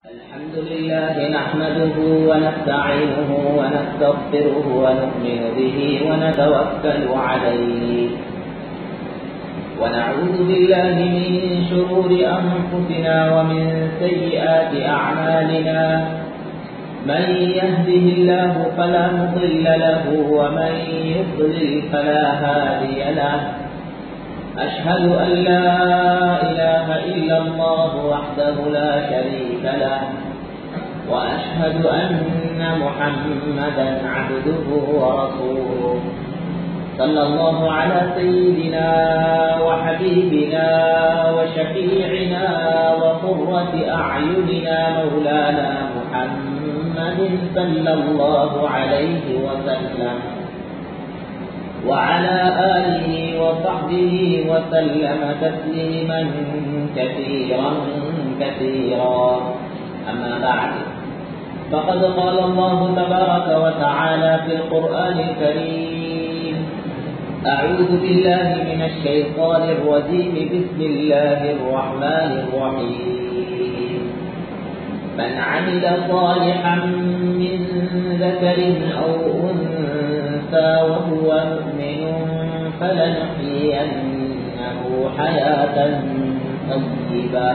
الحمد لله نحمده ونستعينه ونستغفره ونؤمن به ونتوكل عليه ونعوذ بالله من شرور أنفسنا ومن سيئات أعمالنا من يهده الله فلا مضل له ومن يضلل فلا هادي له أشهد أن لا إله إلا الله وحده لا شريك له وأشهد أن محمدا عبده ورسوله صلى الله على سيدنا وحبيبنا وشفيعنا وقرة أعيننا مولانا محمد صلى الله عليه وسلم وعلى آله وصحبه وسلم تسليما كثيرا كثيرا أما بعد فقد قال الله تبارك وتعالى في القرآن الكريم أعوذ بالله من الشيطان الرجيم بسم الله الرحمن الرحيم من عمل صالحا من ذكر أو أنثى وهو مؤمن فلنحيينه حياة طيبة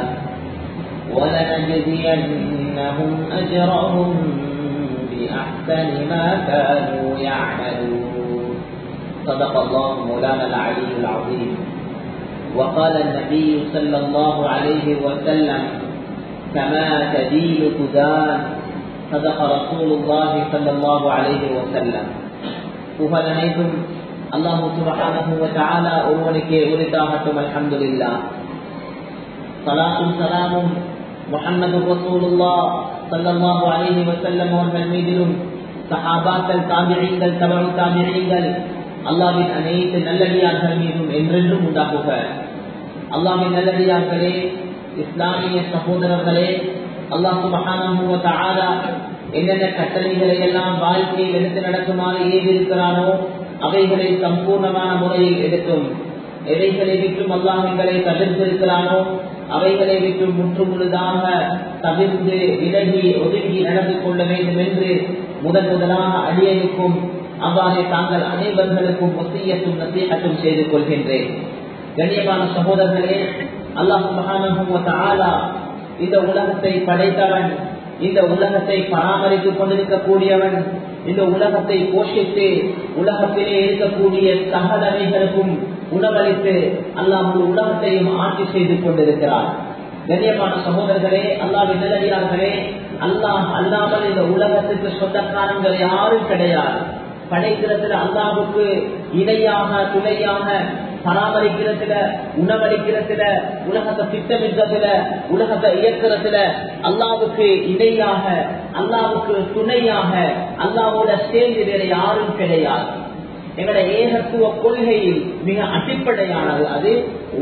ولنجزينهم أجرهم بأحسن ما كانوا يعملون صدق الله مولانا العلي العظيم وقال النبي صلى الله عليه وسلم كما تدين تدان صدق رسول الله صلى الله عليه وسلم புகழ் அனைத்தும் அல்லாஹு சுபஹானஹு வ தஆலா ஒருவனுக்கே உரித்தாகட்டும் அல்ஹம்துலில்லாஹ் ஸலாத்தும் ஸலாமும் முஹம்மது ரசூலுல்லாஹ் ஸல்லல்லாஹு அலைஹி வஸல்லம் அவர்கள் மீதிலும் சஹாபாக்கள் தாபிஈன்கள் தபஉ தாபிஈன்கள் அல்லாஹ்வின் அனைத்து நல்லடியார்கள் மீதும் என்றென்றும் உண்டாகுக அல்லாஹ்வின் நல்லடியார்களே இஸ்லாமிய சகோதரர்களே அல்லாஹ் சுபஹானஹு வ தஆலா என்னென்ன கட்டளைகளை எல்லாம் வாழ்க்கையில் எடுத்து நடக்குமாறு ஏதிருக்கிறானோ அவைகளை சம்பூர்ணமான முறையில் எடுக்கும் எவைகளை விட்டும் அல்லாஹ் எங்களை தவிர்த்திருக்கிறானோ அவைகளை விட்டு முற்று முழுதாக தவிர்த்து விலகி ஒதுங்கி நடந்து கொள்ள வேண்டும் என்று முதன் முதலாக அடியனுக்கும் அவ்வாறே தாங்கள் அனைவர்களுக்கும் ஒத்தியத்தும் நசீகத்தும் செய்து கொள்கின்றேன் கண்ணியமான சகோதரர்களே அல்லாஹ் மகானு இந்த உலகத்தை படைத்தவன் இந்த உலகத்தை பராமரித்துக் கொண்டிருக்கக்கூடியவன் இந்த உலகத்தை போஷித்து உலகத்திலே இருக்கக்கூடிய சகலவைகளுக்கும் உணவளித்து அல்லாஹ் உலகத்தையும் ஆட்சி செய்து கொண்டிருக்கிறார் கண்ணியமான சகோதரர்களே அல்லாவின் நிலையார்களே அல்லாஹ் அல்லாமல் இந்த உலகத்துக்கு சொந்தக்காரங்கள் யாரும் கிடையாது படைக்கிறதுல அல்லாவுக்கு இணையாக துணையாக பராமரிக்கிறதுல உணவளிக்கிறதுல உலகத்தை திட்டமிட்டதுல உலகத்தை இயக்கிறதுல அல்லாவுக்கு இணையாக அல்லாவுக்கு துணையாக அல்லாவோட சேர்ந்து வேற யாரும் கிடையாது எங்களுடைய ஏகத்துவ கொள்கையில் மிக அடிப்படையானது அது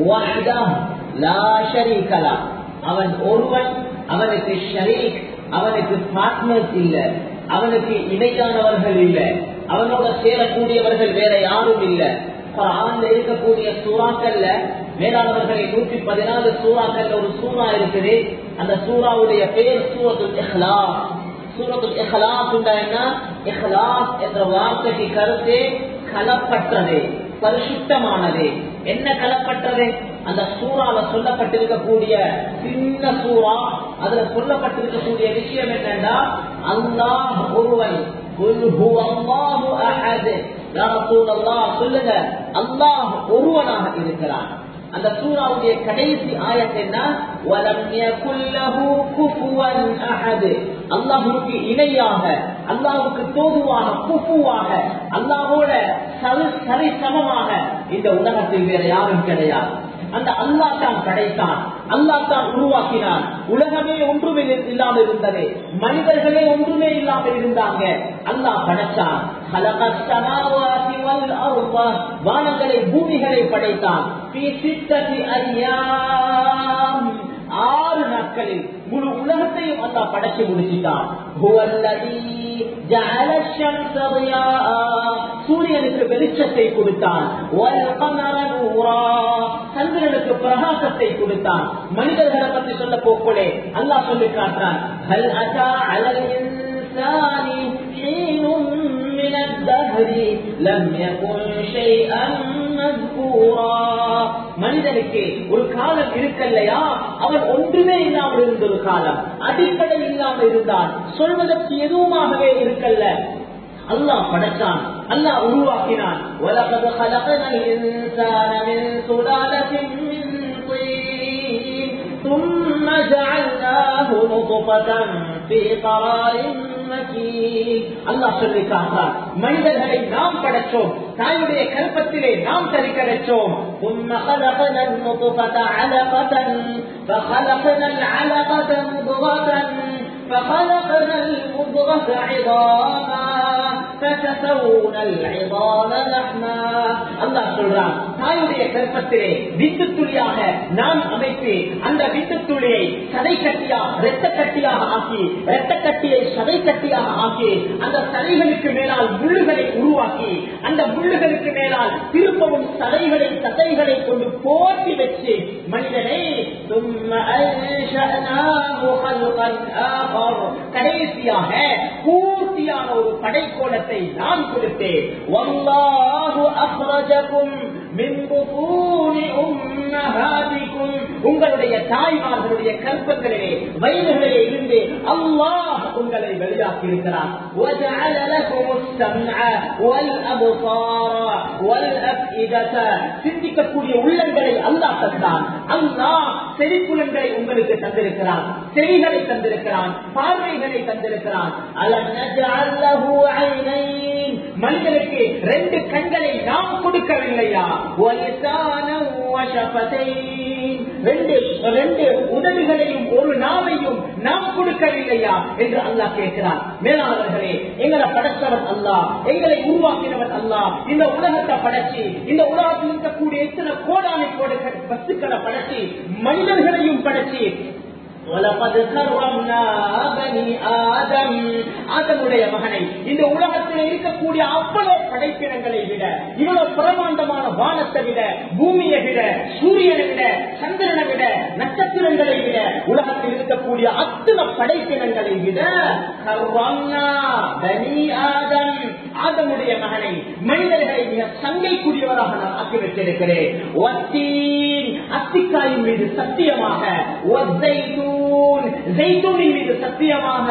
அவன் ஒருவன் அவனுக்கு ஷரீக் அவனுக்கு பார்ட்னர்ஸ் இல்லை அவனுக்கு இணையானவர்கள் இல்லை அவனோட சேரக்கூடியவர்கள் வேற யாரும் இல்லை குரான்ல இருக்கக்கூடிய சூறாக்கள்ல வேளாண்வர்களை நூற்றி பதினாலு சூறாக்கள்ல ஒரு சூறா இருக்குது அந்த சூறாவுடைய பேர் சூரத்துல் இஹ்லாஸ் சூரத்துல் இஹ்லாஸ் என்ன இஹ்லாஸ் என்ற வார்த்தைக்கு கருத்து கலப்பற்றது பரிசுத்தமானது என்ன கலப்பட்டது அந்த சூறால சொல்லப்பட்டிருக்கக்கூடிய சின்ன சூறா அதுல சொல்லப்பட்டிருக்கக்கூடிய விஷயம் என்னன்னா அல்லாஹ் ஒருவன் சொல்லுங்க அல்லாஹ் ஒருவனாக இருக்கிறான் அந்த சூறாவுடைய கடைசி ஆயத்து என்ன அல்லாஹுக்கு இணையாக அல்லாஹுக்கு தோதுவாக குஃபுவாக அல்லாஹோட சரி சமமாக இந்த உலகத்தில் வேற யாரும் கிடையாது அந்த அல்லா தான் படைத்தான் அல்லா தான் உருவாக்கினான் உலகமே ஒன்றுமே இல்லாமல் இருந்தது மனிதர்களே ஒன்றுமே இல்லாமல் இருந்தாங்க அல்லாஹ் படைத்தான் வானங்களை பூமிகளை படைத்தான் ஆறு நாட்களில் முழு உலகத்தையும் அல்லா படைச்சு முடிச்சிட்டான் சூரியனுக்கு வெளிச்சத்தை கொடுத்தான் சந்திரனுக்கு பிரகாசத்தை கொடுத்தான் மனிதர்களை பற்றி சொல்ல போக்கோலே அல்லாஹ் சொல்லி காட்டுறான் حين من الدهر لم يكن شيئا மனிதனுக்கு ஒரு காலம் இருக்கல்லையா அவன் ஒன்றுமே இல்லாமல் இருந்த ஒரு காலம் அடிப்படை இல்லாமல் இருந்தான் சொல்வதற்கு எதுவுமாகவே இருக்கல்ல அல்லாஹ் படைச்சான் அல்லாஹ் உருவாக்கினான் وَلَقَدْ خَلَقْنَا الْإِنسَانَ مِنْ سُلَالَةٍ مِنْ طِينٍ ثُمَّ جَعَلْنَاهُ نُطْفَةً فِي قَرَارٍ அல்லாஹ் சொல்லி காட்டார் மனிதர்களை நாம் படைச்சோம் தாயுடைய கல்பத்திலே நாம் தரிக்கடைச்சோம் ثم خلقنا النطفة علقة فخلقنا العلقة مضغة فخلقنا المضغة عظاما فكسونا العظام لحما الله சொல்றான் தாயுடைய கற்பத்திலே வித்து துளியாக நாம் அமைத்து அந்த வித்து துளியை சதை கட்டியாக இரத்த கட்டியாக ஆக்கி இரத்த கட்டியை சதை கட்டியாக ஆக்கி அந்த சதைகளுக்கு மேலால் முள்ளுகளை உருவாக்கி அந்த முள்ளுகளுக்கு மேலால் திரும்பவும் சதைகளை சதைகளை கொண்டு போட்டி வச்சு மனிதனை கடைசியாக பூர்த்தியான ஒரு படைக்கோலத்தை நான் கொடுத்தேன் உங்களுடைய தாய்மார்களுடைய கற்பங்களிலே வயதுகளிலே இருந்து அல்லாஹ் உங்களை வெளியாக்கி இருக்கிறார் சிந்திக்கக்கூடிய உள்ளங்களை அல்லாஹ் தந்தான் அல்லாஹ் செறிப்புலன்களை உங்களுக்கு தந்திருக்கிறான் செவிகளை தந்திருக்கிறான் பார்வைகளை தந்திருக்கிறான் மனிதனுக்கு ரெண்டு கண்களை நாம் கொடுக்கவில்லையா ரெண்டு ரெண்டு உதவிகளையும் ஒரு நாவையும் நாம் கொடுக்கவில்லையா என்று அல்லாஹ் கேட்கிறார் மேலாளர்களே எங்களை படைத்தவன் அல்லாஹ் எங்களை உருவாக்கினவன் அல்லாஹ் இந்த உலகத்தை படைச்சி இந்த உலகத்தில் இருக்கக்கூடிய எத்தனை கோடானை கோடு வஸ்துக்களை படைச்சி மனிதர்களையும் படைச்சி ஆதமுடைய மகனை இந்த உலகத்தில் இருக்கக்கூடிய அவ்வளவு படைப்பினங்களை விட இவ்வளவு பிரமாண்டமான வானத்தை விட பூமியை விட சூரியனை விட சந்திரனை விட நட்சத்திரங்களை விட உலகத்தில் இருக்கக்கூடிய அத்தனை படைப்பினங்களை விட ஆதம் ஆதமுடைய மகனை மனிதர்களை மிக சங்கைக்குரியவராக நான் ஆக்கி வைத்திருக்கிறேன் அத்திக்காயின் மீது சத்தியமாக ஜெய்தூனின் மீது சத்தியமாக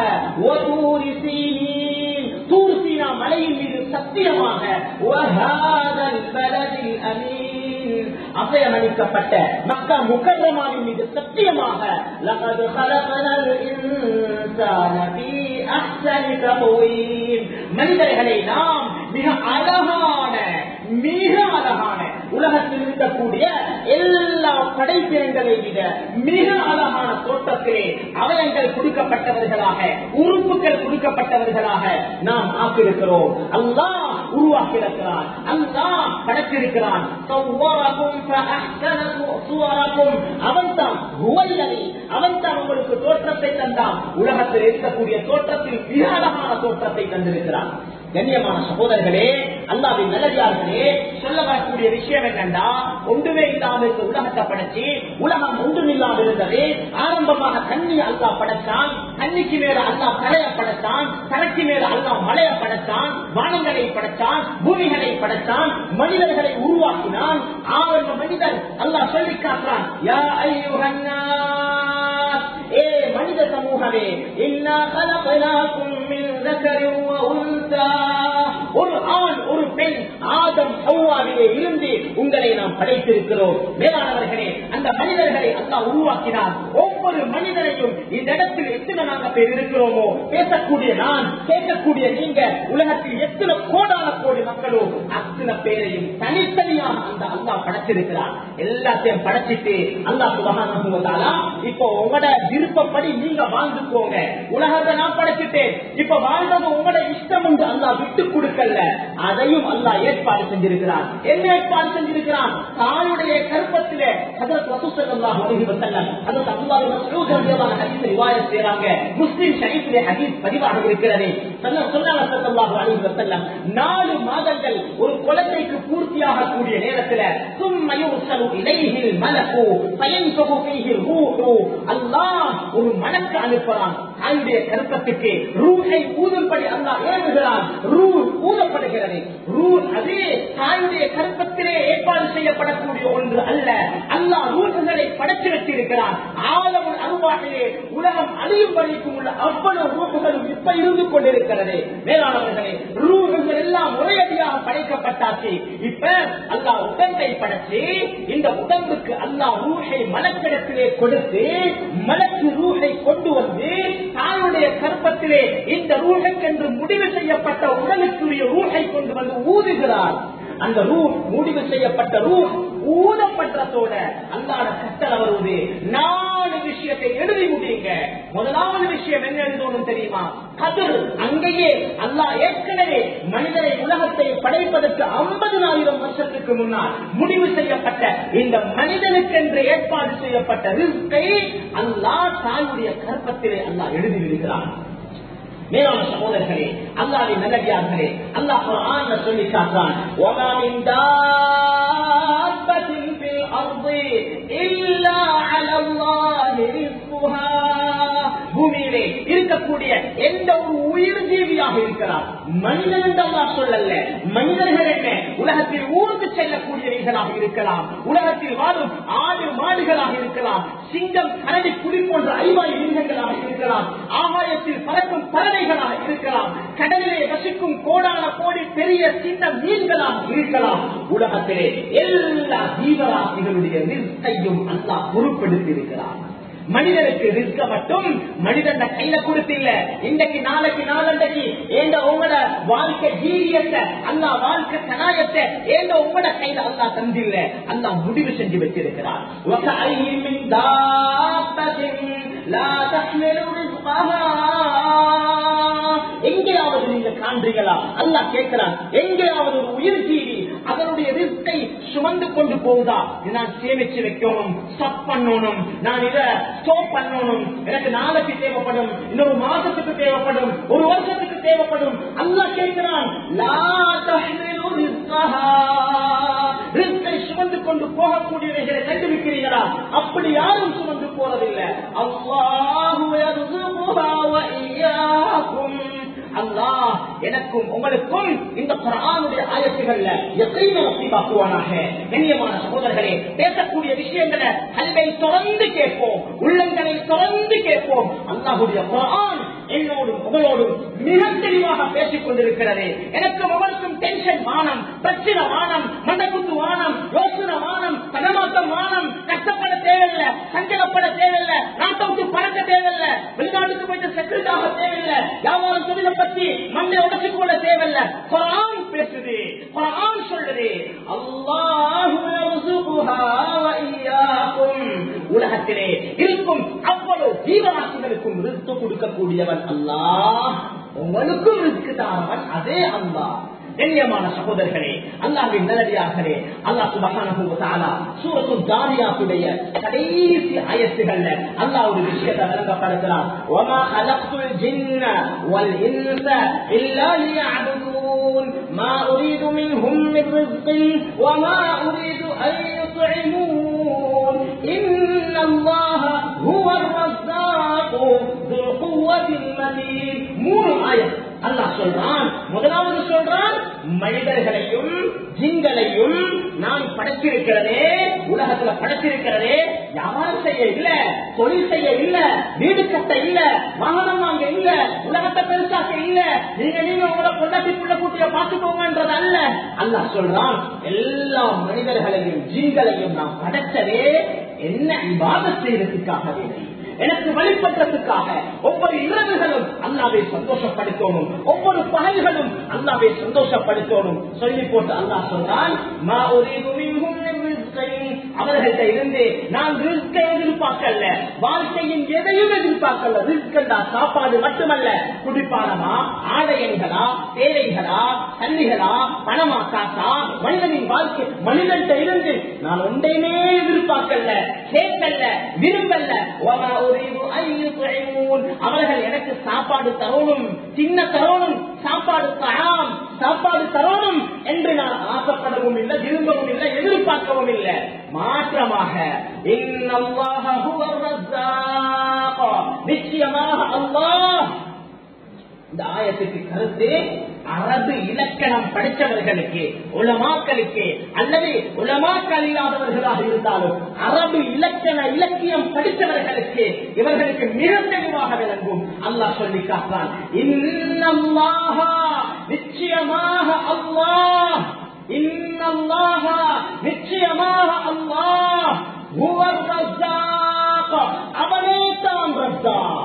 தூர் சீனா மலையின் மீது சத்தியமாக அபயமளிக்கப்பட்ட மக்கா முக்கரமாவின் மீது சத்தியமாக மனிதர்களை நாம் மிக அழகான மிக அழகான உலகத்தில் இருக்கக்கூடிய எல்லா படைப்பினங்களை விட மிக அழகான தோட்டத்திலே அவயங்கள் கொடுக்கப்பட்டவர்களாக உறுப்புகள் கொடுக்கப்பட்டவர்களாக நாம் ஆக்கியிருக்கிறோம் அல்லா உருவாக்கியிருக்கிறான் அல்லா படைத்திருக்கிறான் அவன் தான் அவன் தான் உங்களுக்கு தோற்றத்தை தந்தான் உலகத்தில் இருக்கக்கூடிய தோற்றத்தில் மிக அழகான தோற்றத்தை தந்திருக்கிறான் கண்ணியமான சகோதரர்களே அல்லாவின் நல்லதார்களே சொல்ல வரக்கூடிய விஷயம் என்னண்டா ஒன்றுமே இல்லாமல் இருக்க உலகத்தை படைச்சு உலகம் ஒன்றும் இல்லாமல் இருந்தது ஆரம்பமாக தண்ணி அல்லா படைத்தான் தண்ணிக்கு மேல அல்லா தரைய படைத்தான் தரைக்கு மேல அல்லா மலைய படைத்தான் வானங்களை படைத்தான் பூமிகளை படைத்தான் மனிதர்களை உருவாக்கினான் ஆரம்ப மனிதன் அல்லா சொல்லி காட்டுறான் யா ஐயுகன்னா ஏ மனித சமூகமே இன்னா கலபனாக்கும் மின் ذكر وأنثى ஒரு ஆண் ஒரு பெண் ஆதம் சௌவாவிலே இருந்து உங்களை நாம் படைத்திருக்கிறோம் மேலானவர்களே அந்த மனிதர்களை அல்லாஹ் உருவாக்கினார் ஒவ்வொரு மனிதனையும் இந்த இடத்தில் எத்தனை எத்தனை நாங்க பேர் இருக்கிறோமோ பேசக்கூடிய நான் கேட்கக்கூடிய நீங்க உலகத்தில் எத்தனை கோடான கோடி மக்களோ அத்தனை பேரையும் தனித்தனியாக அந்த அல்லாஹ் படைச்சிருக்கிறார் எல்லாத்தையும் படைச்சிட்டு அல்லாஹ் சுபகான இப்போ உங்களோட விருப்பப்படி நீங்க வாழ்ந்துக்கோங்க உலகத்தை நான் படைச்சிட்டேன் இப்ப வாழ்ந்தது உங்களோட இஷ்டம் என்று அல்லாஹ் விட்டு கொடுக்கல அதையும் அல்லாஹ் ஏற்பாடு செஞ்சிருக்கிறான் என்ன ஏற்பாடு செஞ்சிருக்கிறான் தாயுடைய கருப்பத்திலே ஹஜரத் ரசூல் ஸல்லல்லாஹு அலைஹி வஸல்லம் ஹஜரத் அல்லாஹ் மஸ்ஊத் ரலியல்லாஹு அன்ஹு ஹதீஸ் ரிவாயத் செய்றாங்க முஸ்லிம் ஷரீஃபிலே ஹதீஸ் பதிவாக இருக்கிறது சொன்ன சொன்னாங்க ஸல்லல்லாஹு அலைஹி வஸல்லம் நாலு மாதங்கள் ஒரு குழந்தைக்கு பூர்த்தியாக கூடிய நேரத்தில் சும்ம யுர்சலு இலைஹில் மலக்கு ஃபயன்ஃபகு ஃபீஹி ரூஹு அல்லாஹ் ஒரு மலக்கு அனுப்புறான் தாயுடைய கருப்பத்துக்கு ரூஹை ஊதும்படி அல்லாஹ் ஏவுகிறான் ரூ ஊதப்படுகிறது ரூ அது தாயுடைய கருப்பத்திலே ஏற்பாடு செய்யப்படக்கூடிய ஒன்று அல்ல அல்லாஹ் ரூஹுகளை படைத்து வச்சிருக்கிறான் ஆழமுள் அருவாகிலே உலகம் அழியும் வரைக்கும் உள்ள அவ்வளவு ரூஹுகளும் இப்ப இருந்து கொண்டிருக்கிறது மேலானவர்களே ரூஹுகள் எல்லாம் ஒரேடியாக படைக்கப்பட்டாச்சு இப்ப அல்லாஹ் உடம்பை படைச்சு இந்த உடம்புக்கு அல்லாஹ் ரூஹை மலக்கிடத்திலே கொடுத்து மலக்கு ரூஹை கொண்டு வந்து தாயுடைய கற்பத்திலே இந்த ரூஹைக்கென்று முடிவு செய்யப்பட்ட உடலுக்குரிய ரூஹை கொண்டு வந்து ஊதுகிறார் அந்த ரூ முடிவு செய்யப்பட்ட ரூ ஊதப்பட்டதோட அல்லாட கட்டளை வருவது நாலு விஷயத்தை எழுதி முடியுங்க முதலாவது விஷயம் என்ன எழுதணும் தெரியுமா கதிர் அங்கேயே அல்லாஹ் ஏற்கனவே மனிதனை உலகத்தை படைப்பதற்கு ஐம்பதுனாயிரம் வருஷத்துக்கு முன்னால் முடிவு செய்யப்பட்ட இந்த மனிதனுக்கென்று ஏற்பாடு செய்யப்பட்ட ரிஸ்கை அல்லாஹ் தாயுடைய கற்பத்திலே அல்லாஹ் எழுதி விடுகிறான் மேலான சகோதரர்களே அல்லாவின் நல்லடியார்களே அல்லாஹ் குர்ஆன்ல சொல்லி காட்டுறான் وَمَا مِن دَابَّةٍ فِي الْأَرْضِ إِلَّا عَلَى اللَّهِ رِزْقُهَا பூமியிலே இருக்கக்கூடிய எந்த ஒரு உயிர் ஜீவியாக இருக்கிறார் மனிதன் என்று அல்லாஹ் சொல்லல மனிதர்கள் என்ன உலகத்தில் ஊர்ந்து செல்லக்கூடியவைகளாக இருக்கலாம் உலகத்தில் வாழும் ஆடு மாடுகளாக இருக்கலாம் சிங்கம் கரடி புலி போன்ற ஐவாய் மிருகங்களாக இருக்கலாம் ஆகாயத்தில் பறக்கும் பறவைகளாக இருக்கலாம் கடலிலே வசிக்கும் கோடான கோடி பெரிய சின்ன மீன்களாக இருக்கலாம் உலகத்திலே எல்லா ஜீவராசிகளுடைய நிற்கையும் அல்லாஹ் பொறுப்பெடுத்து இருக்கிறார் மனிதனுக்கு ரிஸ்க மட்டும் மனிதன் கையில கொடுத்தில்ல இன்றைக்கு நாளைக்கு நாளண்டைக்கு ஏண்ட உங்களோட வாழ்க்கை ஜீவியத்தை அல்லா வாழ்க்கை கனாயத்தை ஏண்ட உங்களோட கையில அல்லா தந்தில்ல அல்லா முடிவு செஞ்சு வச்சிருக்கிறார் وَكَأَيٍّ مِّن دَابَّةٍ لَا تَحْمِلُ رِزْقَهَا எங்கேயாவது நீங்க காண்றீங்களா அல்லா கேட்கிறான் எங்கேயாவது ஒரு உயிர் ஜீவி அதனுடைய ரிஸ்கை சுமந்து கொண்டு போகுதா இதை நான் சேமிச்சு வைக்கணும் ஸ்டாப் பண்ணணும் நான் இதை ஸ்டோப் பண்ணணும் எனக்கு நாளைக்கு தேவைப்படும் இன்னொரு மாசத்துக்கு தேவைப்படும் ஒரு வருஷத்துக்கு தேவைப்படும் அல்லா கேட்கிறான் லா தஹ்மிலு ரிஸ்கஹா. ரிஸ்கை சுமந்து கொண்டு போகக்கூடியவைகளை கண்டுபிடிக்கிறீங்களா அப்படி யாரும் சுமந்து போறதில்லை அல்லாஹு யர்சுகுஹா வ இய்யாக்கும் அல்லாஹ் எனக்கும் உங்களுக்கும் இந்த குரானுடைய ஆயத்துகள்ல எத்தனை நசீபாக்குவானாக கண்ணியமான சகோதரர்களே பேசக்கூடிய விஷயங்களை கல்வை தொடர்ந்து கேட்போம் உள்ளங்களை தொடர்ந்து கேட்போம் அல்லாஹுடைய குரான் என்னோடும் உங்களோடும் மிக தெளிவாக பேசிக் கொண்டிருக்கிறது எனக்கும் உங்களுக்கும் டென்ஷன் வானம் பிரச்சனை வானம் மண்டகுத்து வானம் யோசனை வானம் தடமாட்டம் வானம் கஷ்டப்பட தேவையில்லை சஞ்சலப்பட தேவையில்லை நாட்டை விட்டு பறக்க தேவையில்லை வெளிநாட்டுக்கு போயிட்டு செட்டில் ஆக தேவையில்லை வியாபாரம் தொழிலை பத்தி மண்ணை உடச்சு கொள்ள தேவையில்லை குரான் பேசுது குரான் சொல்லுது அல்லாஹு யர்சுகுஹா வ இய்யாக்கும் உலகத்திலே இருக்கும் அவ்வளவு ஜீவராசிகளுக்கும் ரிஸ்க் கொடுக்கக்கூடியவன் அல்லாஹ் உங்களுக்கும் ரிஸ்க் தாரவன் அதே அல்லாஹ் கண்ணியமான சகோதரர்களே அல்லாஹ்வின் நல்லடியார்களே அல்லாஹ் சுபஹானஹு வ தஆலா சூரத்துல் ஜாரியாத்துடைய கடைசி ஆயத்துகள்ல அல்லாஹ் ஒரு விஷயத்தை விளங்கப்படுத்துறான் வமா خلقtul ஜின்ன வல் இன்ஸ இல்லா லியஅபுதூன் மா உரீது மின்ஹும் மின் ரிஸ்கின் வமா உரீது அன் يطعمون إن الله هو الرزاق ذو القوة المتين மூணு ஆயத் அல்லாஹ் சொல்றான் முதலாவது சொல்றான் மனிதர்களையும் ஜிங்களையும் நான் படைச்சிருக்கிறதே உலகத்துல படைச்சிருக்கிறதே வியாபாரம் செய்ய இல்ல தொழில் செய்ய இல்ல வீடு கட்ட இல்ல வாகனம் வாங்க இல்ல உலகத்தை பெருசாக்க இல்ல நீங்க நீங்க உங்களை கொண்டாட்டி புள்ள கூட்டிய பார்த்துக்கோங்கன்றது அல்ல அல்லாஹ் சொல்றான் எல்லா மனிதர்களையும் ஜிங்களையும் நான் படைச்சதே என்ன இவாத செய்யறதுக்காக வேண்டி எனக்கு வழிபடுறதுக்காக ஒவ்வொரு அல்லாவை சந்தோஷப்படுத்தணும் ஒவ்வொரு பகல்களும் அல்லாவை சந்தோஷப்படுத்தணும் சொல்லி போட்டு அல்லாஹ் சொல்றான் மா உரீது மின்ஹும் மின் ரிஸ்கைன். அவர்கள்ட்ட இருந்து நான் ரிஸ்கை எதிர்பார்க்கல வாழ்க்கையின் எதையும் எதிர்பார்க்கல ரிஸ்கண்டா சாப்பாடு மட்டுமல்ல குடிப்பானமா ஆடையங்களா தேவைகளா தண்ணிகளா பணமா காசா மனிதனின் வாழ்க்கை மனிதன்கிட்ட இருந்து நான் ஒன்றையுமே எதிர்பார்க்கல கேட்கல விரும்பல வமா உரீது அன் யுத்இமூன். அவர்கள் எனக்கு சாப்பாடு தரணும் சின்ன தரணும் சாப்பாடு தராம் சாப்பாடு தரணும் என்று நான் ஆசைப்படவும் இல்லை விரும்பவும் இல்லை எதிர்பார்க்கவும் இல்லை மாற்றமாக இன்னல்லாஹ ஹுவர் ரஸ்ஸாக். நிச்சயமாக அல்லாஹ் இந்த ஆயத்துக்கு கருத்து அரபு இலக்கணம் படித்தவர்களுக்கு உலமாக்களுக்கு அல்லது உலமாக்கள் இல்லாதவர்களாக இருந்தாலும் அரபு இலக்கண இலக்கியம் படித்தவர்களுக்கு இவர்களுக்கு மிக தெளிவாக விளங்கும் அல்லாஹ் சொல்லி காட்டான் இன்னல்லாஹா நிச்சயமாக அல்லாஹ் இன்னல்லாஹா நிச்சயமாக அல்லாஹ் ஹுவர் ரஸ்ஸாக். அவனே தான் ரஸ்ஸாக்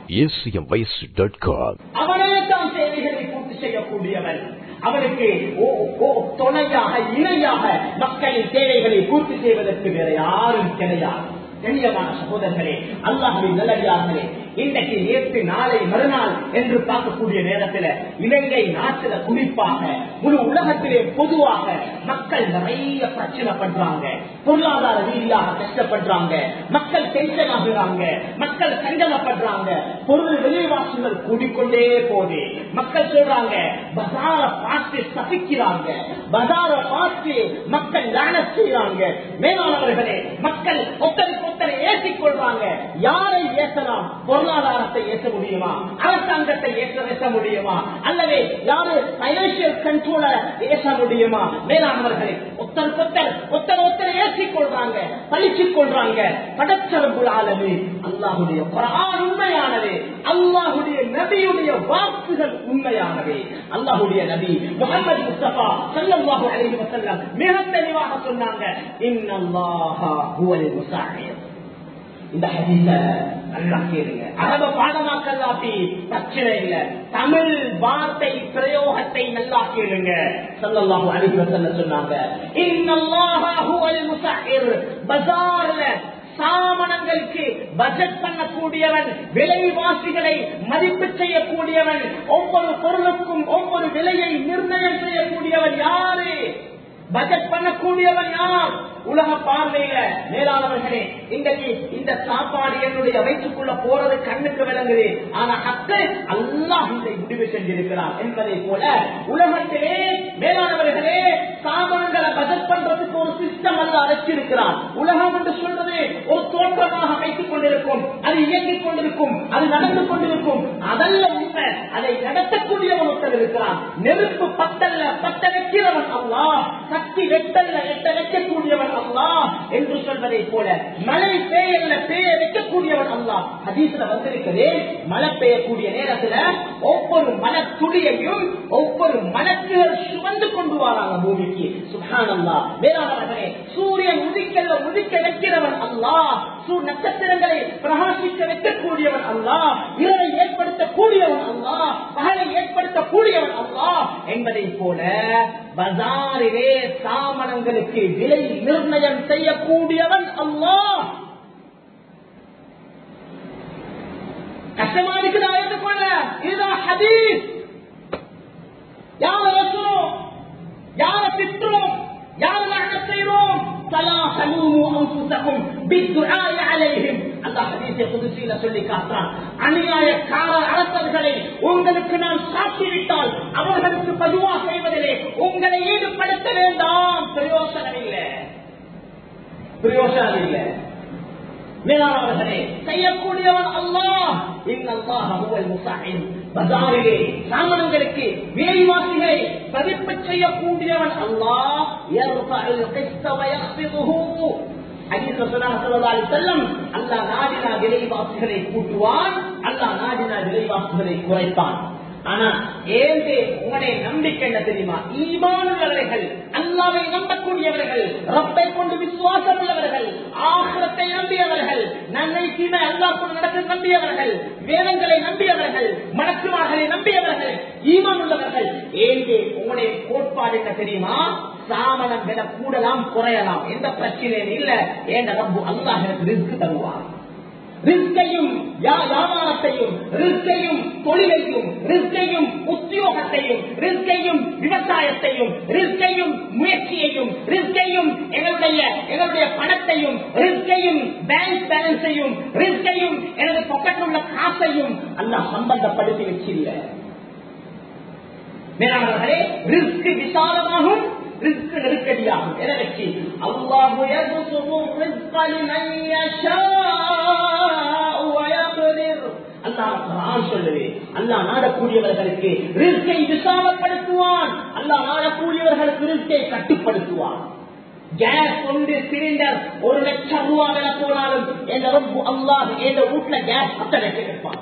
acmvoice.com. அவனே தான் தேவைகளை பூர்த்தி செய்யக்கூடியவன் அவனுக்கு ஓ- ஓ- துணையாக இணையாக மக்களின் தேவைகளை பூர்த்தி செய்வதற்கு வேற யாரும் கிடையாது கண்ணியமான சகோதரர்களே அல்லாஹின் நல்லடியார்களே இன்றைக்கு நேற்று நாளை மறுநாள் என்று பார்க்கக்கூடிய நேரத்தில் இலங்கை நாட்டில குறிப்பாக முழு உலகத்திலே பொதுவாக மக்கள் நிறைய பிரச்சனை பண்றாங்க பொருளாதார ரீதியாக கஷ்டப்படுறாங்க மக்கள் டென்ஷன் ஆகுறாங்க மக்கள் சங்கடப்படுறாங்க பொருள் விலைவாசிகள் கூடிக்கொண்டே போகுது மக்கள் சொல்றாங்க பசார பார்த்து சபிக்கிறாங்க பசார பார்த்து மக்கள் லான செய்யறாங்க மேலானவர்களே மக்கள் ஒத்தருக்கு ஒத்தரை ஏற்றிக் கொள்றாங்க யாரை ஏற்றலாம் பொருளாதாரத்தை ஏற்ற முடியுமா அரசாங்கத்தை ஏற்ற ஏற்ற முடியுமா அல்லது யாரு பைனான்சியல் கண்ட்ரோல ஏற்ற முடியுமா மேலானவர்களே ஒத்தர் ஒத்தர் ஒத்தர் ஒத்தரை ஏற்றிக் கொள்றாங்க பழிச்சுக் கொள்றாங்க படச்சரம்புல் ஆலமி அல்லாஹுடைய குரான் உண்மையானது அல்லாஹுடைய நபியுடைய வாக்குகள் உண்மையானவை அல்லாஹுடைய நபி முகமது முஸ்தபா ஸல்லல்லாஹு அலைஹி வஸல்லம் மிக தெளிவாக சொன்னாங்க இன்னல்லாஹா ஹுவல் முஸாஹிர் இந்த ஹதீஸ நல்லா கேளுங்க அரப பாடமாக்கல்லாட்டி பிரச்சனை இல்ல தமிழ் வார்த்தை பிரயோகத்தை நல்லா கேளுங்க ஸல்லல்லாஹு அலைஹி வஸல்லம் சொன்னாங்க இன்னல்லாஹா ஹுவல் முஸாஹிர் பஜார்ல சாமனங்களுக்கு பட்ஜெட் பண்ணக்கூடியவன் விலைவாசிகளை மதிப்பு செய்யக்கூடியவன் ஒவ்வொரு பொருளுக்கும் ஒவ்வொரு விலையை நிர்ணயம் செய்யக்கூடியவன் யாரு பட்ஜெட் பண்ணக்கூடியவன் யார் உலக பார்வையில மேலானவர்களே இன்றைக்கு இந்த சாப்பாடு என்னுடைய வயிற்றுக்குள்ள போறது கண்ணுக்கு விளங்குது ஆனா அத்தை அல்லாஹ் இதை முடிவு செஞ்சிருக்கிறார் என்பதை போல உலகத்திலே மேலானவர்களே சாமான்களை பட்ஜெட் பண்றதுக்கு ஒரு சிஸ்டம் அல்ல அழைச்சிருக்கிறார் உலகம் என்று சொல்றது ஒரு தோற்றமாக வைத்துக் கொண்டிருக்கும் அது இயங்கிக் கொண்டிருக்கும் அது நடந்து கொண்டிருக்கும் அதல்ல உண்மை அதை நடத்தக்கூடியவன் ஒருத்தர் இருக்கிறான் நெருப்பு பத்தல்ல பத்த வைக்கிறவன் அல்லா சக்தி வெட்டல்ல எட்ட வைக்கக்கூடியவன் அல்லா என்று சொல்வதை போல மழை பெய்யல்ல பெய்ய வைக்கக்கூடியவன் அல்லா ஹதீஸ்ல வந்திருக்குது மழை பெய்யக்கூடிய நேரத்துல ஒவ்வொரு மழை துளியையும் ஒவ்வொரு மலக்குகள் சுமந்து கொண்டு வராங்க பூமிக்கு சுகானந்தா வேளாண் சூரியன் உதிக்கல்ல உதிக்க வைக்கிறவன் அல்லா சூ நட்சத்திரங்களை பிரகாசிக்க வைக்கக்கூடியவன் அல்லா இரவை ஏற்படுத்தக்கூடியவன் அல்லா பகலை ஏற்படுத்தக்கூடியவன் அல்லா என்பதை போல பஜாரிலே சாமனங்களுக்கு விலை நிர்ணயம் செய்யக்கூடியவன் அல்லா கஷ்டமா இருக்குதா ஏற்றுக்கொள்ள இதுதான் ஹதீஸ் யார ரசோம் யார திட்டுறோம் யார லعنة செய்றோம் فلا تلوموا انفسكم بالدعاء عليهم அல்லாஹ் ஹதீஸை குதுசியில சொல்லி காட்டுறான் அநியாயக்கார அரசர்களை உங்களுக்கு நான் சாட்சிவிட்டால் அவர்களுக்கு பதுவா செய்வதிலே உங்களை ஈடுபடுத்த வேண்டாம் பிரயோசனம் இல்லை பிரயோசனம் இல்லை மேலானவர்களே செய்யக்கூடியவன் அல்லாஹ் இன்னல்லாஹ ஹுவல் முஸாஹின் பஜாரிலே சாமனங்களுக்கு விலைவாசிகளை பதிப்பு செய்யக்கூடியவன் அல்லாஹ் யர்ஃபஉல் கிஸ்த வ யக்ஃபிதுஹு ஹதீஸ்ல சொன்னாங்க ஸல்லல்லாஹு அலைஹி வஸல்லம் அல்லாஹ் நாடினா விலைவாசிகளை கூட்டுவான் அல்லாஹ் நாடினா விலைவாசிகளை குறைப்பான் ஆனா ஏந்து உங்களுடைய நம்பிக்கை என்ன தெரியுமா ஈமானுள்ளவர்கள் அல்லாவை நம்பக்கூடியவர்கள் ரப்பை கொண்டு விசுவாசம் உள்ளவர்கள் ஆசிரத்தை நம்பியவர்கள் நன்மை தீமை அல்லா கொண்டு நடக்க நம்பியவர்கள் வேதங்களை நம்பியவர்கள் மடக்குமார்களை நம்பியவர்கள் ஈமான் உள்ளவர்கள் ஏந்து உங்களுடைய கோட்பாடு என்ன தெரியுமா சாமனம் விட கூடலாம் குறையலாம் எந்த பிரச்சனையும் இல்ல ஏன் ரப்பு அல்லாஹ் எனக்கு ரிஸ்க் தருவார் ரிஸ்கையும் வியாபாரத்தையும் ரிஸ்கையும் தொழிலையும் ரிஸ்கையும் உத்தியோகத்தையும் ரிஸ்கையும் விவசாயத்தையும் ரிஸ்கையும் முயற்சியையும் ரிஸ்கையும் எங்களுடைய எங்களுடைய பணத்தையும் ரிஸ்கையும் பேங்க் பேலன்ஸையும் ரிஸ்கையும் எனது பக்கத்தில் உள்ள காசையும் அல்லாஹ் சம்பந்தப்படுத்தி வச்சில்லை மேலானவர்களே ரிஸ்க் விசாலமாகும் ரிஸ்க் நெருக்கடியாகும் எனவே அல்லாஹு யர்சுகு ரிஸ்க லிமன் யஷாஉ வயக்திர் அல்லாஹ் குர்ஆன் சொல்லுது அல்லாஹ் நாடக்கூடியவர்களுக்கு ரிஸ்கை விசாலப்படுத்துவான் அல்லாஹ் நாடக்கூடியவர்களுக்கு ரிஸ்கை கட்டுப்படுத்துவான் கேஸ் ஒன்று சிலிண்டர் ஒரு லட்சம் ரூபாய் விலை போனாலும் என் ரப்பு அல்லாஹ் என் வீட்டுல கேஸ் பத்த வைக்க வைப்பான்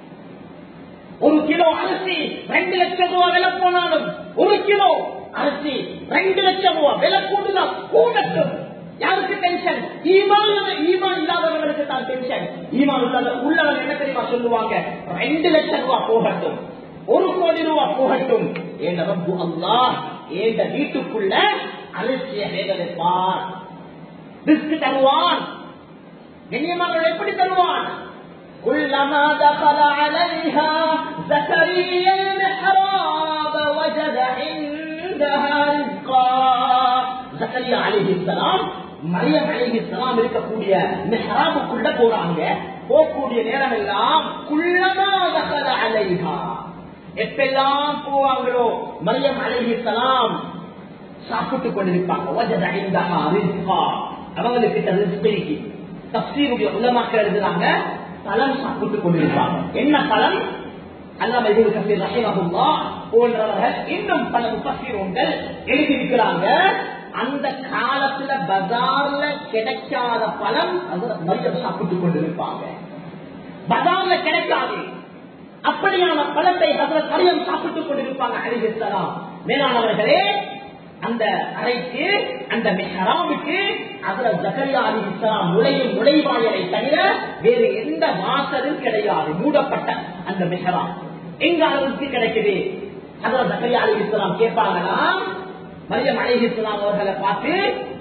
ஒரு கிலோ அரிசி ரெண்டு லட்சம் ரூபாய் விலை போனாலும் ஒரு கிலோ அரிசி ரெண்டு லட்சம் ரூபாய் விலை கூடுதா கூடட்டும் யாருக்கு டென்ஷன் ஈமான் ஈமான் இல்லாதவர்களுக்கு தான் டென்ஷன் ஈமான் உள்ளவங்க உள்ளவங்க என்ன தெரியுமா சொல்லுவாங்க ரெண்டு லட்சம் ரூபாய் போகட்டும் ஒரு கோடி ரூபாய் போகட்டும் என் ரப்பு அல்லாஹ் என் வீட்டுக்குள்ள அரிசியை வேக வைப்பான் ரிஸ்க் தருவான் கண்ணியமானவர்கள் எப்படி தருவான் كلما دخل عليها زكريا المحراب وجد عندها رزقا زكريا عليه السلام மரியம் அலைஹி சலாம் இருக்கக்கூடிய மெஹராபுக்குள்ள போறாங்க போகக்கூடிய நேரம் எல்லாம் குள்ளமா தகல அலைஹா எப்பெல்லாம் போவாங்களோ மரியம் அலைஹி சலாம் சாப்பிட்டு கொண்டிருப்பாங்க வஜத ஐந்தஹா ரிஸ்கா அவங்களுக்கு ரிஸ்கி தப்சீருடைய உலமாக்கள் எழுதுறாங்க பழம் சாப்பிட்டுக் கொண்டிருப்பாங்க என்ன பழம் அல்லாம இது கபீர் ரஹிமஹுல்லா போன்றவர்கள் இன்னும் பல முப்பசீரோங்கள் எழுதியிருக்கிறாங்க அந்த காலத்துல பஜார்ல கிடைக்காத பழம் அது மரியம் சாப்பிட்டுக் கொண்டிருப்பாங்க பஜார்ல கிடைக்காது அப்படியான பழத்தை ஹசரத் மரியம் சாப்பிட்டுக் கொண்டிருப்பாங்க அலிஹிஸ்லாம் மேலானவர்களே அந்த அறைக்கு அந்த மெஹராவுக்கு அதுல ஜக்கரியா அலி இஸ்லாம் நுழையும் நுழைவாயலை தவிர வேறு எந்த வாசலும் கிடையாது மூடப்பட்ட அந்த மெஹரா எங்க அளவுக்கு கிடைக்குது அதுல ஜக்கரியா அலி இஸ்லாம் கேட்பாங்கன்னா மரியம் அலி இஸ்லாம் அவர்களை பார்த்து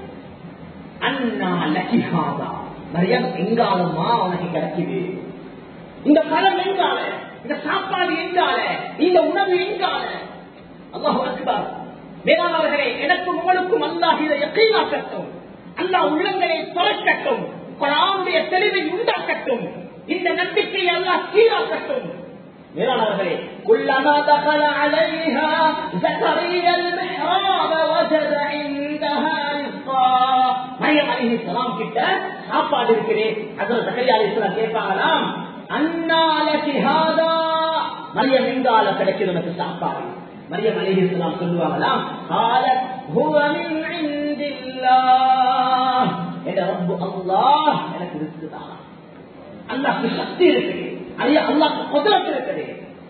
அண்ணா லக்கிஹாதா மரியம் எங்காலுமா உனக்கு கிடைக்குது இந்த பழம் எங்கால இந்த சாப்பாடு எங்கால இந்த உணவு எங்கால அல்லாஹ் அக்பர் மேலானவர்களே எனக்கும் உங்களுக்கும் அல்லாஹ் இதை யக்கீனாக்கட்டும் அல்லாஹ் உள்ளங்களை துறக்கட்டும் குரானுடைய தெளிவை உண்டாக்கட்டும் இந்த நம்பிக்கையை அல்லாஹ் சீராக்கட்டும் மேலானவர்களே குல்லமா دخل عليها زكريا المحراب وجد عندها رزقا மரியம் அலைஹிஸ்ஸலாம் கிட்ட சாப்பாடு இருக்குது அதுல ஜக்கரியா அலைஹிஸ்ஸலாம் கேட்பாங்களாம் அன்னா லகி ஹாதா மரியம் எங்கால கிடைக்குது உனக்கு சாப்பாடு மரியம் அலைஹிஸ்ஸலாம் சொல்லுவாங்களாம் قالت هو من عند الله என்ற ரப்பு அல்லாஹ் எனக்கு ரிஸ்க் தான் அல்லாஹ்க்கு சக்தி இருக்குது அது அல்லாஹ்க்கு குதிரத் இருக்குது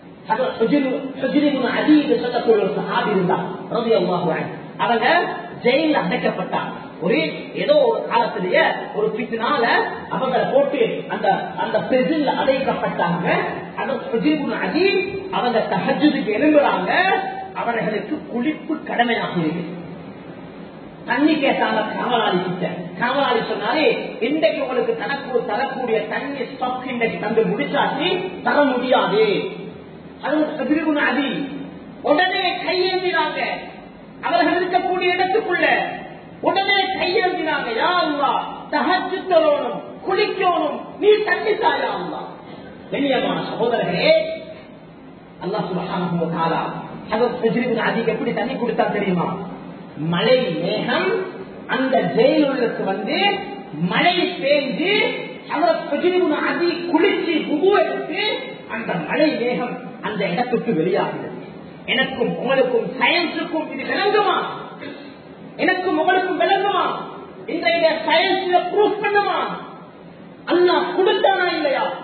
சொல்லக்கூடிய ஒரு சஹாபி இருந்தார் ரவி அல்லாஹு அவங்க ஜெயில அடைக்கப்பட்டாங்க ஒரு ஏதோ ஒரு காலத்திலேயே ஒரு பித்தினால அவங்களை போட்டு அந்த அந்த பிரிசில் அடைக்கப்பட்டாங்க அதி அவங்க தகஜுக்கு எழும்புறாங்க அவர்களுக்கு குளிப்பு கடமையாக இருக்கு தண்ணி கேட்டாங்க காவலாளி கிட்ட காவலாளி சொன்னாலே இன்றைக்கு உங்களுக்கு தனக்கு தரக்கூடிய தண்ணி ஸ்டாக் இன்றைக்கு தந்து முடிச்சாச்சு தர முடியாது அது அதி உடனே கையேந்தினாங்க அவர்கள் இருக்கக்கூடிய இடத்துக்குள்ள உடனே கையேந்தினாங்க யா அல்லா தகச்சு தரணும் குளிக்கணும் நீ தண்ணி தாயா அல்லா கண்ணியமான சகோதரர்களே அல்லா சுபஹானஹு அதிக எப்படி தண்ணி கொடுத்தா தெரியுமா மழை மேகம் அந்த ஜெயிலுக்கு வந்து மழை பெய்து அவர் அதி குளிச்சு புகு எடுத்து அந்த மழை மேகம் அந்த இடத்துக்கு வெளியாகிறது எனக்கும் உங்களுக்கும் சயின்ஸுக்கும் இது விளங்குமா எனக்கும் உங்களுக்கும் விளங்குமா இன்றைய சயின்ஸ்ல ப்ரூஃப் பண்ணுமா அண்ணா கொடுத்தானா இல்லையா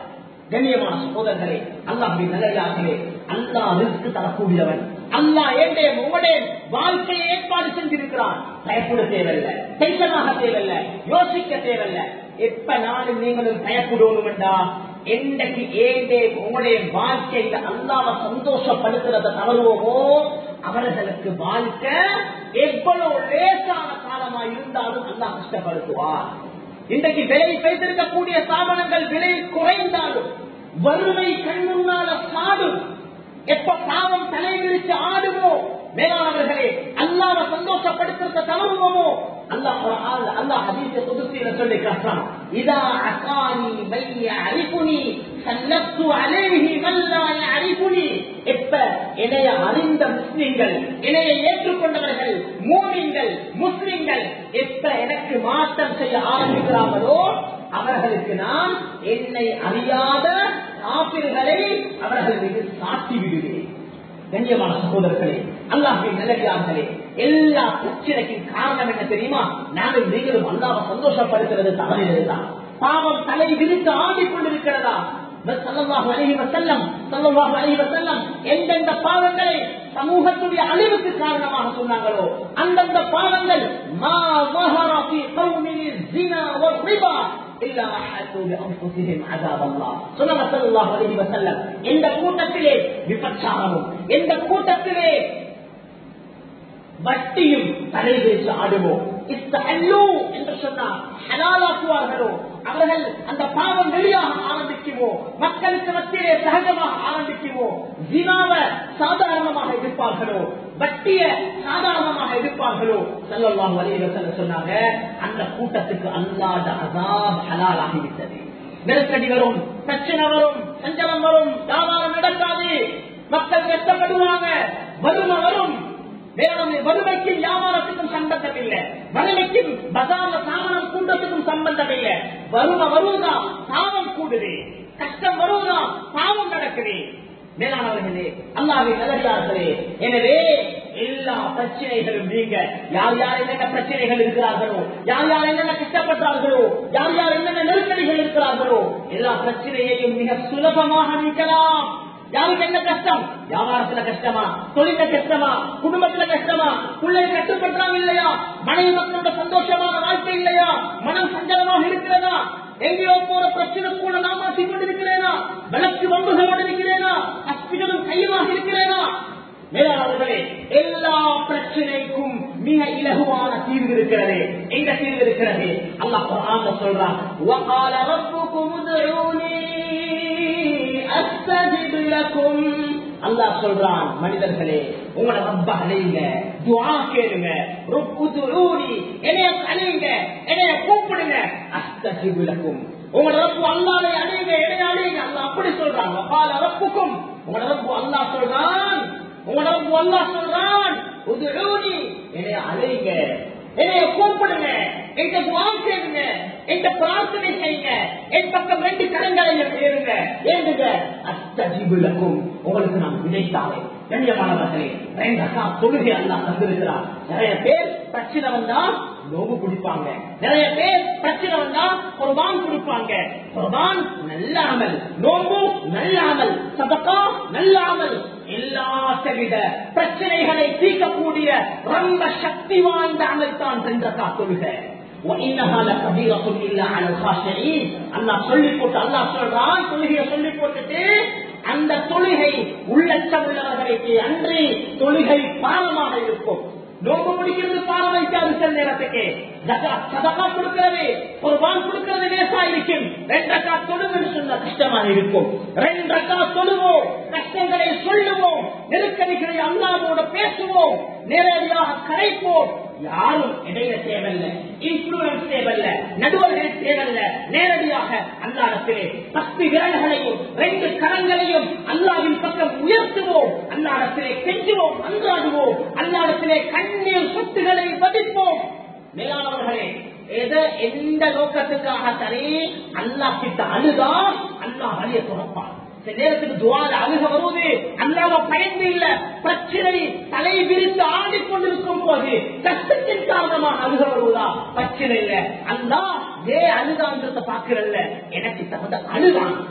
கண்ணியமான சகோதரர்களே அல்லாஹின் நல்லே அல்லாஹ் ரிஸ்க் தரக்கூடியவன் அல்லாஹ் ஏண்டே உங்களுடைய வாழ்க்கையை ஏற்பாடு செஞ்சிருக்கிறான் பயப்பட தேவையில்லை டென்ஷனாக தேவையில்லை யோசிக்க தேவையில்லை எப்ப நானும் நீங்களும் பயப்படணும் என்றா என்றைக்கு ஏண்டே உங்களுடைய வாழ்க்கையில அல்லாவை சந்தோஷப்படுத்துறத தவறுவோமோ அவர்களுக்கு வாழ்க்கை எவ்வளவு லேசான காலமா இருந்தாலும் அல்லா கஷ்டப்படுத்துவார் இன்றைக்கு விலை வைத்திருக்கக்கூடிய சாதனங்கள் விலை குறைந்தாலும் வறுமை கண்முன்னால சாடும் எப்ப பாவம் தலைவிரிச்சு ஆடுமோ மேலானவர்களே அல்லாத சந்தோஷப்படுத்துறத தவறுவோமோ அல்லாஹ் குர்ஆன் அல்லாஹ் ஹதீஸ குதுசியில சொல்லி காட்டுறான் இதா அகானி மைய அரிஃபுனி சல்லத்து அலைஹி மன் லா யஅரிஃபுனி எப்ப இணைய அறிந்த முஸ்லிம்கள் இணைய ஏற்றுக்கொண்டவர்கள் மூமின்கள் முஸ்லிம்கள் எப்ப எனக்கு மாற்றம் செய்ய ஆரம்பிக்கிறார்களோ அவர்களுக்கு நான் என்னை அறியாத காப்பிர்களை அவர்கள் மீது சாட்டி விடுவேன் கண்ணியமான சகோதரர்களே அல்லாஹின் நிலையார்களே எல்லா பிரச்சனைக்கும் காரணம் என்ன தெரியுமா நானும் நீங்களும் அல்லாவை சந்தோஷப்படுத்துறது தவறினதுதான் பாவம் தலை விரித்து ஆடிக்கொண்டிருக்கிறதா எந்தெந்த பாவங்களை சமூகத்துடைய அழிவுக்கு காரணமாக சொன்னாங்களோ அந்தந்த பாவங்கள் மா மஹரபி கௌமினி ஜினா வர்ரிபா إلا أحاطوا بأنفسهم عذاب الله சொன்னாங்க ஸல்லல்லாஹு அலைஹி வஸல்லம் இந்த கூட்டத்திலே விபச்சாரமும் இந்த கூட்டத்திலே வட்டியும் தலை வைத்து ஆடுவோம் இஸ்தஹல்லு என்று சொன்னால் ஹலாலாக்குவார்களோ அவர்கள் அந்த பாவம் வெளியாக ஆரம்பிக்குமோ மக்களுக்கு மத்தியிலே சகஜமாக ஆரம்பிக்குமோ ஜினாவ சாதாரணமாக எதிர்ப்பார்களோ வட்டிய சாதாரணமாக எதிர்ப்பார்களோ செல்லலாம் வலியுறுத்தல சொன்னாங்க அந்த கூட்டத்துக்கு அல்லாத அதாப் ஹலால் ஆகிவிட்டது நெருக்கடி வரும் பிரச்சனை வரும் சஞ்சலம் வரும் வியாபாரம் நடக்காது மக்கள் கஷ்டப்படுவாங்க வறுமை வரும் வேறொன்று வறுமைக்கும் வியாபாரத்துக்கும் சம்பந்தம் இல்லை வறுமைக்கும் பசார சாமனம் கூட்டத்துக்கும் சம்பந்தம் இல்லை வறுமை வருவதா பாவம் கூடுது கஷ்டம் வருவதா பாவம் நடக்குது மேலானவர்களே அல்லாவின் நல்லடியார்களே எனவே எல்லா பிரச்சனைகளும் நீங்க யார் யார் என்னென்ன பிரச்சனைகள் இருக்கிறார்களோ யார் யார் என்னென்ன கஷ்டப்பட்டார்களோ யார் யார் என்னென்ன நெருக்கடிகள் இருக்கிறார்களோ எல்லா பிரச்சனையையும் மிக சுலபமாக நீக்கலாம் யாருக்கு என்ன கஷ்டம் வியாபாரத்துல கஷ்டமா தொழில கஷ்டமா குடும்பத்துல கஷ்டமா பிள்ளை கட்டுப்படுறாங்க இல்லையா மனைவி மக்களோட சந்தோஷமான வாழ்க்கை இல்லையா மனம் சஞ்சலமாக இருக்கிறதா எங்கேயோ போற பிரச்சனை கூட நான் மாற்றிக் கொண்டிருக்கிறேனா விளக்கு வம்புகளோடு இருக்கிறேனா ஹாஸ்பிட்டலும் கையுமாக இருக்கிறேனா மேலாளர்களே எல்லா பிரச்சனைக்கும் மிக இலகுவான தீர்வு இருக்கிறது எங்க தீர்வு இருக்கிறது அல்லாஹ் குர்ஆன்ல சொல்றான் وقال ربكم ادعوني استجب لكم அல்லாஹ் சொல்றான் மனிதர்களே உங்களோட ரப்ப அழைங்க துஆ கேளுங்க ருக்குதுஊனி என்னைய அழைங்க என்னைய கூப்பிடுங்க அஸ்தஜிபு லக்கும் உங்களோட ரப்பு அல்லாஹ்வை அழைங்க என்னைய அழைங்க அல்லாஹ் அப்படி சொல்றான் வகால ரப்புக்கும் உங்களோட ரப்பு அல்லாஹ் சொல்றான் உங்களோட ரப்பு அல்லாஹ் சொல்றான் உதுஊனி என்னைய அழைங்க என்னைய கூப்பிடுங்க எங்க துஆ கேளுங்க எங்க பிரார்த்தனை செய்யுங்க என் பக்கம் ரெண்டு கரங்களையும் ஏறுங்க ஏறுங்க அஸ்தஜிபுலக்கும் உங்களுக்கு நான் விதைத்தாவே கண்ணியமானவர்களே ரெண்டு அக்கா தொழுகை அல்லா தந்திருக்கிறார் நிறைய பேர் பிரச்சனை வந்தா நோவு குடிப்பாங்க நிறைய பேர் பிரச்சனை வந்தா குர்பான் கொடுப்பாங்க குர்பான் நல்ல அமல் நோம்பு நல்ல அமல் சதக்கா நல்ல அமல் எல்லாத்தை விட பிரச்சனைகளை தீர்க்கக்கூடிய ரொம்ப சக்தி வாய்ந்த அமல் தான் ரெண்டக்கா தொழுகை وإنها لكبيرة إلا على الخاشعين அல்லாஹ் சொல்லி போட்டு அல்லாஹ் சொல்றான் தொழுகையை சொல்லி போட்டுட்டு அந்த தொழுகை உள்ளச்சம் உள்ளவர்களுக்கு அன்றி தொழுகை பாவமாக இருக்கும் நோம்பு முடிக்கிறது பாரம் வைக்காது சில நேரத்துக்கு சதகா கொடுக்கிறது ஒரு வான் கொடுக்கிறது லேசா இருக்கும் ரெண்டக்கா தொழுதுன்னு சொன்ன கஷ்டமாக இருக்கும் ரெண்டக்கா தொழுவோம் கஷ்டங்களை சொல்லுவோம் நெருக்கடிகளை அல்லாமோட பேசுவோம் நேரடியாக கரைப்போம் யாரும் இடையில தேவையில்லை இன்ஃபுளுன்ஸ் தேவையில்ல நடுவர்கள் தேவையில்ல நேரடியாக அல்லாடத்திலே பத்து விரல்களையும் ரெண்டு கரங்களையும் அல்லாவின் பக்கம் உயர்த்துவோம் அல்லாடத்திலே கெஞ்சுவோம் அன்றாடுவோம் அல்லாடத்திலே கண்ணீர் சொத்துகளை வதிப்போம் மேலானவர்களே எதை எந்த நோக்கத்துக்காக சரி அல்லா கிட்ட அழுதா அல்லா வழிய துறப்பான் சில நேரத்துக்கு துவால அழுக வருவது அல்லாம பயந்து இல்ல பிரச்சனை தலை விரித்து ஆடிக்கொண்டிருக்கும் போது கஷ்டத்தின் காரணமாக அழுக வருவதா பிரச்சனை இல்ல அல்லா ஏ அழுதான்றத பாக்குறல்ல எனக்கு தகுந்த அழுதான்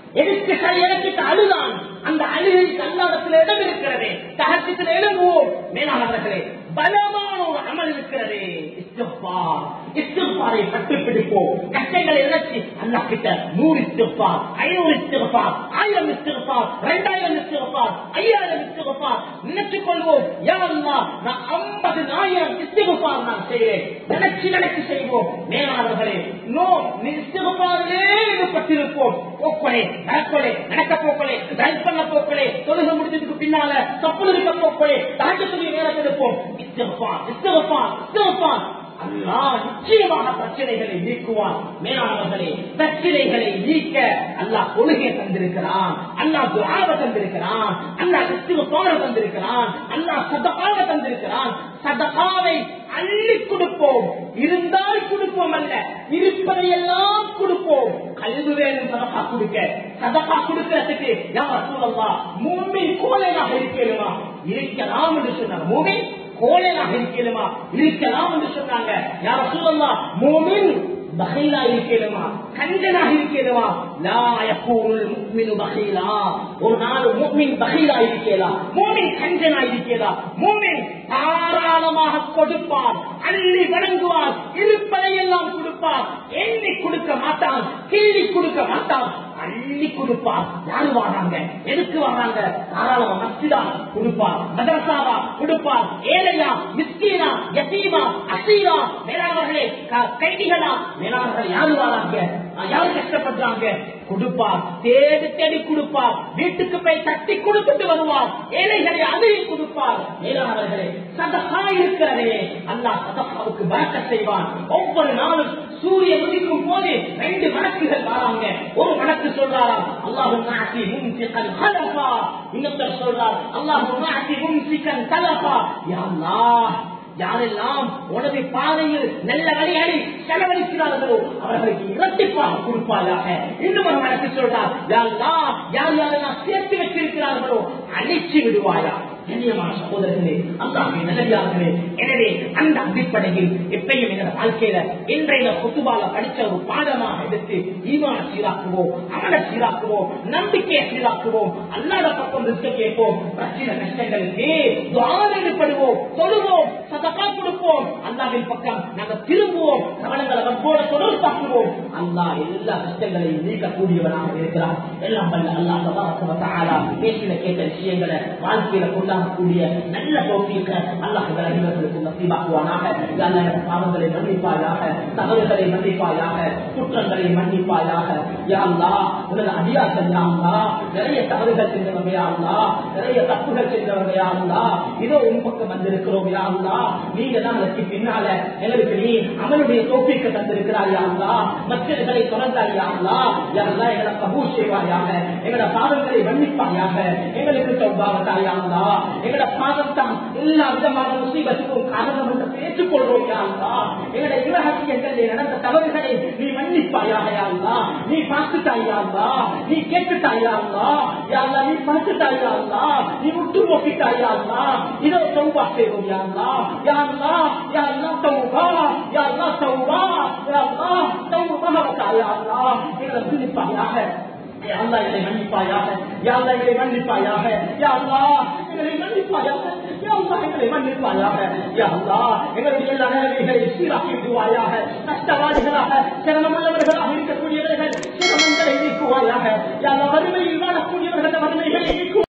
எதுக்கு கை இறக்கிட்டு அழுதான் அந்த அழுகைக்கு அல்லாதத்தில் இடம் இருக்கிறது தகச்சத்தில் எழும்புவோம் மேலானவர்களே பலமான ஒரு அமல் இருக்கிறது இஸ்திஃபார் இஸ்திஃபாரை பட்டு பிடிப்போம் கஷ்டங்களை இறச்சி அல்லாஹ் கிட்ட நூறு இஸ்திஃபார் ஐநூறு இஸ்திஃபார் ஆயிரம் இஸ்திஃபார் ரெண்டாயிரம் இஸ்திஃபார் ஐயாயிரம் இஸ்திஃபார் நினைச்சுக் கொள்வோம் யா அல்லாஹ் நான் ஐம்பது ஆயிரம் இஸ்திஃபார் நான் செய்வேன் நினைச்சு நினைச்சு செய்வோம் மேலானவர்களே நோ இஸ்திஃபாரிலே ஈடுபட்டிருப்போம் போக்கொலை நடக்கொலை நடக்க போக்கொலை டிரைவ் பண்ண போக்கொலை தொழுகை முடிஞ்சதுக்கு பின்னால தப்பு இருக்க போக்கொலை தாக்கத்துடைய நேரத்தில் இருப்போம் இஸ்திஃபார் இஸ்திஃபார் இஸ்திஃபார் அல்லாஹ் நிச்சயமாக பிரச்சனைகளை நீக்குவான் மேலானவர்களே பிரச்சனைகளை நீக்க அல்லாஹ் கொள்கையை தந்திருக்கிறான் அல்லாஹ் துஆவை தந்திருக்கிறான் அல்லாஹ் இஸ்திஃபாரை தந்திருக்கிறான் அல்லாஹ் சதகாவை தந்திருக்கிறான் சதகாவை அள்ளி கொடுப்போம் இருந்தால் கொடுப்போம் அல்ல இருப்பதையெல்லாம் கொடுப்போம் கல்வி வேணும் சதகா கொடுக்க சதகா கொடுக்கிறதுக்கு யார் சொல்லலாம் மூமின் கோலையாக இருக்கணுமா இருக்கலாம் என்று சொன்னார் மூமின் கோலையாக இருக்கணுமா இருக்கலாம் என்று சொன்னாங்க யார சொல்லலாம் மூமின் பகைலா இருக்கணுமா கஞ்சனாக இருக்கணுமா லா யகூல் முஃமினு பகைலா ஒரு நாள் முஃமின் பகைலா இருக்கலாம் மூமின் கஞ்சனா இருக்கலாம் மூமின் தாராளமாக கொடுப்பார் அள்ளி வழங்குவார் இருப்பதையெல்லாம் கொடுப்பார் எண்ணி கொடுக்க மாட்டான் கிள்ளி கொடுக்க மாட்டான் அள்ளி கொடுப்பார் யாரு வராங்க எதுக்கு வராங்க தாராளமா மஸ்ஜிதா கொடுப்பார் மதரசாவா கொடுப்பார் ஏழையா மிஸ்கீனா யசீமா அசீரா மேலாளர்களே க- கைதிகளா மேலாளர்கள் யாரு வராங்க யாரு கஷ்டப்படுறாங்க கொடுப்பார் தேடி தேடி கொடுப்பார் வீட்டுக்கு போய் தட்டி கொடுத்துட்டு வருவார் ஏழைகளை அதையும் கொடுப்பார் மேலாளர்களே சதகா இருக்கிறதே அல்லாஹ் சதகாவுக்கு வழக்க செய்வான் ஒவ்வொரு நாளும் சூரியன் உதிக்கும் போது ரெண்டு வழக்குகள் வராங்க ஒரு வழக்கு சொல்றாராம் அல்லாஹு நாசி மும்சிகன் ஹலஃபா இன்னொருத்தர் சொல்றார் அல்லாஹு நாசி மும்சிகன் தலஃபா யா அல்லாஹ் யாரெல்லாம் உனது பாதையில் நல்ல வழிகளை செலவழிக்கிறார்களோ அவர்களுக்கு இரட்டிப்பாக கொடுப்பாயாக இன்னும் ஒரு வழக்கு சொல்றார் யாரெல்லாம் யார் யாரெல்லாம் சேர்த்து வச்சிருக்கிறார்களோ அழிச்சு விடுவாயா கண்ணியமான சகோதரர்களே அல்லாஹ்வின் நல்லடியார்களே எனவே அந்த அடிப்படையில் எப்பயும் எங்க வாழ்க்கையில இன்றைய குத்துபால படிச்ச ஒரு பாடமாக எடுத்து ஈமான சீராக்குவோம் அமல சீராக்குவோம் நம்பிக்கையை சீராக்குவோம் அல்லாத பக்கம் இருக்க கேட்போம் பிரச்சனை கஷ்டங்களுக்கு துவாரப்படுவோம் தொழுவோம் சதகா கொடுப்போம் அல்லாவின் பக்கம் நாங்க திரும்புவோம் கவனங்களை வற்போட தொடர் தாக்குவோம் அல்லாஹ் எல்லா கஷ்டங்களையும் நீக்கக்கூடியவனாக இருக்கிறார் எல்லாம் வல்ல அல்லாஹ் தபாரக வ தஆலா பேசின கேட்ட விஷயங்களை வாழ்க்கையில கொண்டாடக்கூடிய நல்ல போக்கியக்க அல்லாஹ் இவர்களுக்கு நசீபாக்குவானாக யா அல்லாஹ் எங்கள் பாவங்களை மன்னிப்பாயாக தவறுகளை மன்னிப்பாயாக குற்றங்களை மன்னிப்பாயாக யா அல்லாஹ் உனது அடியாசன் யா அல்லாஹ் நிறைய தவறுகள் செஞ்சவங்க யா அல்லாஹ் நிறைய தப்புகள் செஞ்சவங்க யா அல்லாஹ் இதோ உன் பக்கம் வந்திருக்கிறோம் யா அல்லாஹ் நீங்க தான் அதற்கு பின்னால எங்களுக்கு நீ அவனுடைய தோப்பிக்க தந்திருக்கிறாய் யா அல்லாஹ் மற்றவர்களை தொடர்ந்தாய் யா அல்லாஹ் யா அல்லாஹ் எங்களை கபூர் செய்வாயாக எங்களோட பாவங்களை மன்னிப்பாயாக எங்களுக்கு தௌபாவத்தாய் யா அல்லாஹ் எங்களோட பாவம் தான் எல்லா விதமான முசீபத்துக்கும் காரணம் என்று பேசிக்கொள்வோம் யா அல்லாஹ் எங்களோட இரகசியங்களில் நடந்த தவறுகளை நீ மன்னிப்பாயாக யா அல்லாஹ் நீ பார்த்துட்டாய் யா அல்லாஹ் நீ கேட்டுட்டாய் யா அல்லாஹ் யா அல்லாஹ் நீ பார்த்துட்டாய் யா அல்லாஹ் நீ முட்டு நோக்கிட்டாய் யா அல்லாஹ் இதோ தௌபா செய்வோம் யா அல்லாஹ் யா அல்லாஹ் யா அல்லாஹ் தௌபா யா அல்லாஹ் தௌபா யா அல்லாஹ் தௌபா யா அல்லாஹ் எங்களை மன்னிப்பாயாக யா அல்லாஹ் எங்களை மன்னிப்பாயாக யா அல்லாஹ் எங்களை மன்னிப்பாயாக யா அல்லாஹ் எங்களை மன்னிப்பாயாக யா அல்லாஹ் எங்களை மன்னிப்பாயாக யா அல்லாஹ் எங்களுடைய எல்லா நிலைமைகளை சீராக்கி விடுவாயாக கஷ்டவாதிகளாக சிரமமுள்ளவர்களாக இருக்கக்கூடியவர்கள் சிரமங்களை நீக்குவாயாக யா அல்லாஹ் வறுமையில் வாழக்கூடியவர்கள் வறுமைகளை நீக்குவாயாக